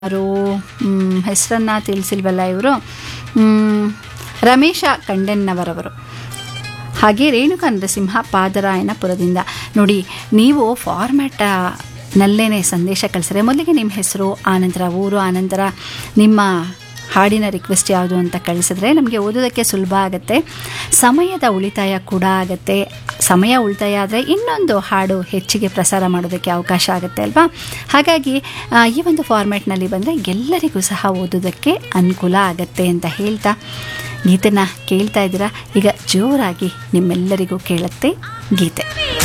ಯಾರು ಹೆಸರನ್ನು ತಿಳಿಸಿಲ್ವಲ್ಲ ಇವರು ರಮೇಶ ಕಂಡೆನ್ನವರವರು ಹಾಗೆ ರೇಣುಕಾ ನರಸಿಂಹ ಪಾದರಾಯಣಪುರದಿಂದ ನೋಡಿ ನೀವು ಫಾರ್ಮ್ಯಾಟ ನಲ್ಲೇನೆ ಸಂದೇಶ ಕಳಿಸಿದ್ರೆ ಮೊದಲಿಗೆ ನಿಮ್ಮ ಹೆಸರು ಆನಂತರ ಊರು ಆನಂತರ ನಿಮ್ಮ ಹಾಡಿನ ರಿಕ್ವೆಸ್ಟ್ ಯಾವುದು ಅಂತ ಕಳಿಸಿದ್ರೆ ನಮಗೆ ಓದೋದಕ್ಕೆ ಸುಲಭ ಆಗುತ್ತೆ ಸಮಯದ ಉಳಿತಾಯ ಕೂಡ ಆಗುತ್ತೆ ಸಮಯ ಉಳಿತಾಯ ಆದರೆ ಇನ್ನೊಂದು ಹಾಡು ಹೆಚ್ಚಿಗೆ ಪ್ರಸಾರ ಮಾಡೋದಕ್ಕೆ ಅವಕಾಶ ಆಗುತ್ತೆ ಅಲ್ವಾ ಹಾಗಾಗಿ ಆ, ಈ ಒಂದು ಫಾರ್ಮ್ಯಾಟ್ನಲ್ಲಿ ಬಂದರೆ ಎಲ್ಲರಿಗೂ ಸಹ ಓದೋದಕ್ಕೆ ಅನುಕೂಲ ಆಗುತ್ತೆ ಅಂತ ಹೇಳ್ತಾ ಗೀತೆನ ಕೇಳ್ತಾ ಇದ್ದೀರಾ ಈಗ ಜೋರಾಗಿ ನಿಮ್ಮೆಲ್ಲರಿಗೂ ಕೇಳುತ್ತೆ ಗೀತೆ